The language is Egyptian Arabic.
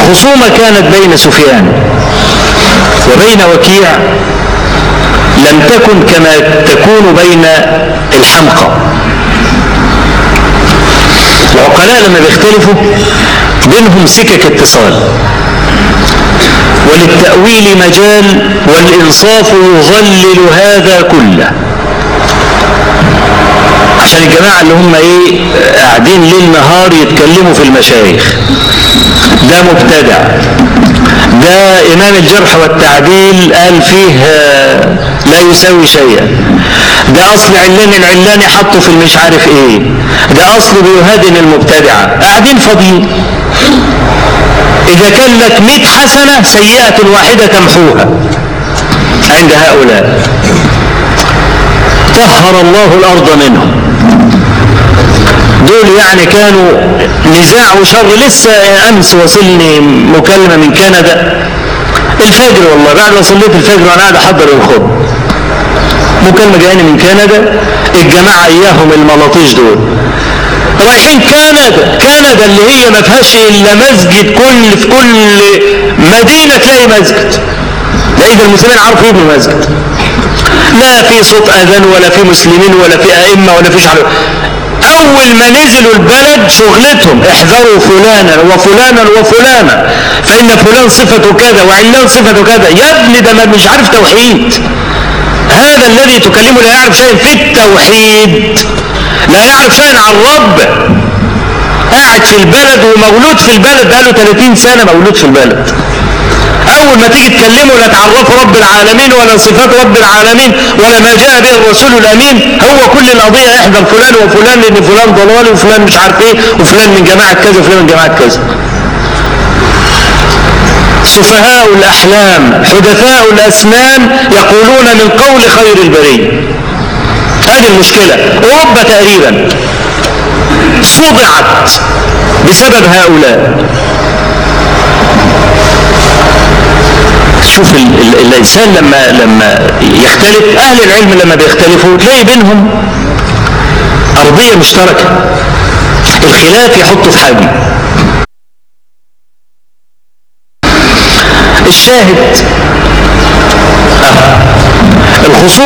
الخصومة كانت بين سفيان وبين وكيع لم تكن كما تكون بين الحمقى العقلاء لما بيختلفوا بينهم سكك اتصال وللتأويل مجال والإنصاف يظلل هذا كله عشان الجماعة اللي هم ايه قاعدين ليل نهار يتكلموا في المشايخ ده مبتدع ده إمام الجرح والتعديل قال فيه لا يساوي شيئا ده أصل علان العلاني حطه في المش عارف إيه ده أصل بيهادن المبتدعة قاعدين فاضيين إذا كان لك مئة حسنة سيئة واحدة تمحوها عند هؤلاء طهر الله الأرض منهم دول يعني كانوا نزاع وشر لسه أمس وصلني مكالمة من كندا الفجر والله بعد ما صليت الفجر وأنا قاعد أحضر الخطبة مكالمة جاياني من كندا الجماعة إياهم الملاطيش دول رايحين كندا كندا اللي هي ما فيهاش إلا مسجد كل في كل مدينة تلاقي مسجد ده إذا المسلمين عرفوا يبنوا مسجد لا في صوت أذان ولا في مسلمين ولا في أئمة ولا في شعر أول ما نزلوا البلد شغلتهم احذروا فلانا وفلانا وفلانا فإن فلان صفته كذا وعلان صفته كذا يا ابني ده ما مش عارف توحيد هذا الذي تكلمه لا يعرف شيء في التوحيد لا يعرف شيء عن الرب قاعد في البلد ومولود في البلد بقاله 30 سنة مولود في البلد أول ما تيجي تكلمه لا تعرفه رب العالمين ولا صفات رب العالمين ولا ما جاء به الرسول الأمين هو كل القضية احذر فلان وفلان لأن فلان ضلالي وفلان مش عارف ايه وفلان من جماعة كذا وفلان من جماعة كذا سفهاء الأحلام حدثاء الأسنان يقولون من قول خير البرية هذه المشكلة أوروبا تقريبا صدعت بسبب هؤلاء شوف ال ال الإنسان لما لما يختلف أهل العلم لما بيختلفوا تلاقي بينهم أرضية مشتركة الخلاف يحطه في حاجة الشاهد آه. الخصوم